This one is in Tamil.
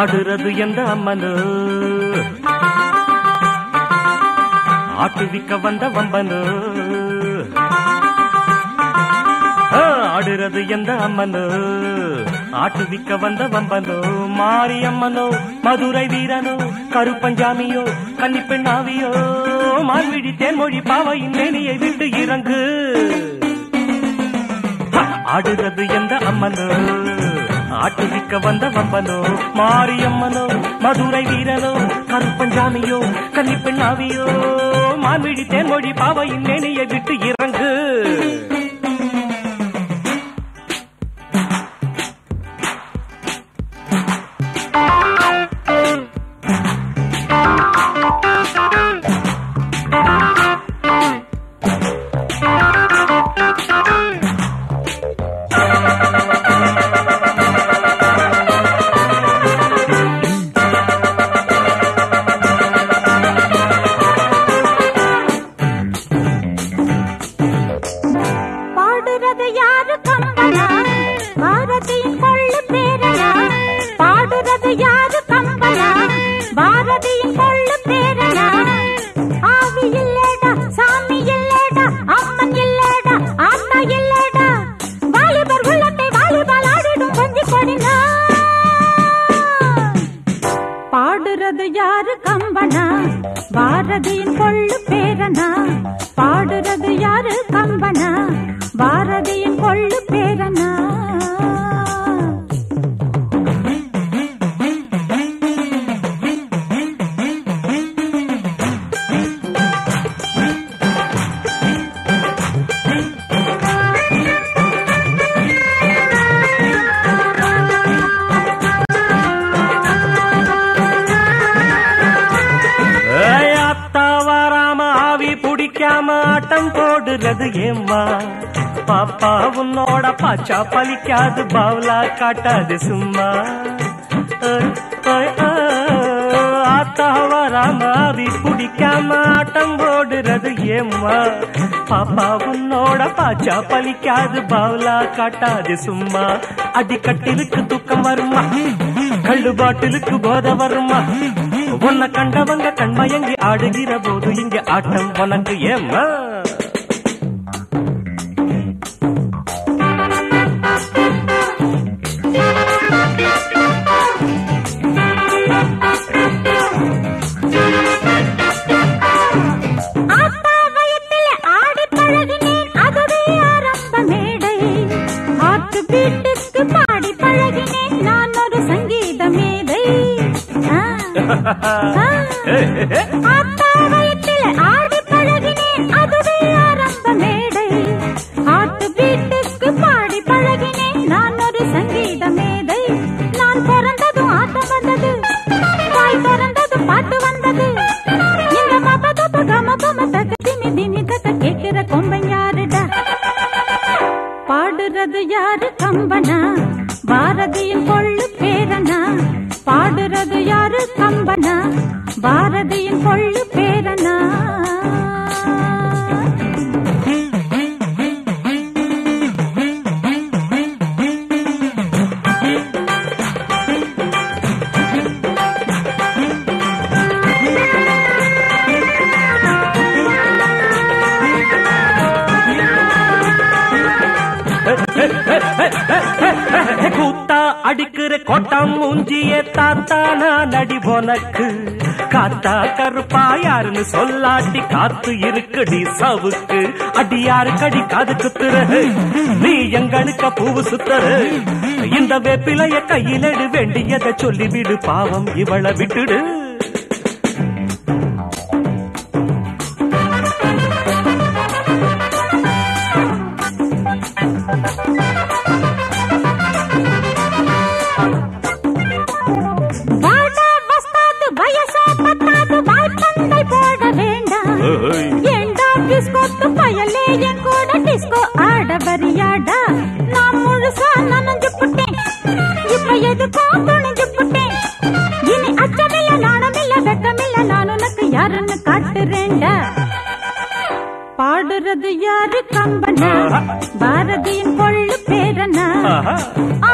ஆடுறது எந்த அம்மனு ஆட்டுவிக்க வந்த வம்பனு ஆ, ஆடுறது எந்த அம்மனு ஆட்டுவிக்க வந்த வம்பனோ மாரியம்மனோ மதுரை வீரனோ கருப்பஞ்சாமியோ கன்னிப்பெண்ணாவியோ மான்விழி தேன்மொழி பாவையின் மேனியை விட்டு இறங்கு ஹ! ஆடுறது எந்த அம்மனோ ஆட்டுவிக்க வந்த வம்பனோ மாரியம்மனோ மதுரை வீரனோ கருப்பஞ்சாமியோ கன்னிப்பெண்ணாவியோ மான்விழி தேன்மொழி பாவையின் மேனியை விட்டு இறங்கு பாடுறது யாரு கம்பனா பாரதியின் கொள்ளு பேரனா பாடுறது யாரு கம்பனா பாரதியின் கொள்ளு பேரனா ஆவி இல்லடா சாமி இல்லடா அம்மன் இல்லடா ஆத்தா இல்லடா வாலிபர் உள்ளத்தை வாலிபால் ஆடிடும் கொஞ்சி கொடினா பாடுறது யாரு கம்பனா பாரதியின் கொள்ளு பேரனா பாடுறது யாரு கம்பனா பாரதியின் கொள்ளு பேரனா ஏய், அத்தா வராம ஆவி பிடிக்காம ஆட்டம் போடுறது ஏம்மா பாப்பா உன்னோட பாச்சா பலிக்காது பவுலா காட்டாது சும்மா ஏய், ஏய், ஏய், அத்தா வராம ஆவி பிடிக்காம ஆட்டம் போடுறது ஏம்மா பாப்பா உன்னோட பாச்சா பலிக்காது பவுலா காட்டாது சும்மா அடிக்கட்டிலுக்கு தூக்கம் வருமா கள்ளு பாட்டிலுக்கு போத வருமா உன்னை கண்டவங்க கண்மயங்கி ஆடுகிற போது இங்க ஆட்டம் உனக்கு ஏம்மா ஆத்தா வயத்தில ஆடி பழகினேன் அதுவே ஆரம்ப மேடை ஆத்து வீட்டுக்கு பாடி பழகினேன் நான் ஒரு சங்கீத மேதை ஆ, ஆ. ஆத்தா வயத்தில ஆடி பழகினேன் அதுவே ஆரம்ப மேடை ஆத்து வீட்டுக்கு பாடி பழகினேன் நான் ஒரு சங்கீத மேதை நான் பிறந்ததும் ஆட்டம் வந்தது வாய் திறந்ததும் பாட்டு வந்தது இந்த மப தப கம பம தக திமி திமி தக கேட்கிற கொம்பன் யாருடா பாடுறது யாரு கம்பனா பாரதியின் கொள்ளு பேரனா பாடுறது யாரு கம்பனா பாரதியின் கொள்ளு பேரனா கூத்தா அடிக்கிற கொட்டம் மூஞ்சிய தாத்தா நான் அடி போனக்கு காத்தா கருப்பா யாருன்னு சொல்லாட்டி காத்து இருக்குடி சவுக்கு அடி யாரு கடி காது குத்துற நீ எங்களுக்கு பூவு சுத்துற இந்த வேப்பிலைய கையிலடு வேண்டியதை சொல்லிவிடு பாவம் இவளை விட்டுடு வாடா வஸ்தாது வயசா பத்தாது வாய்ப்பந்தை போட வேண்டாம் ஏய். ஏண்டா பிஸ்கோத்து பயலே என் கூட டிஸ்கோ ஆட வரியாடா நான் முழுசா நனைஞ்சு புட்டேன் இப்ப எதுக்கோ துணிஞ்சு புட்டேன் இனி அச்சமில்ல நாணமில்ல வெக்கமில்ல நான் உனக்கு யாருன்னு காட்டுறேன்டா பாடுறது யாரு கம்பனா பாரதியின் கொள்ளு பேரனா ஆஹா.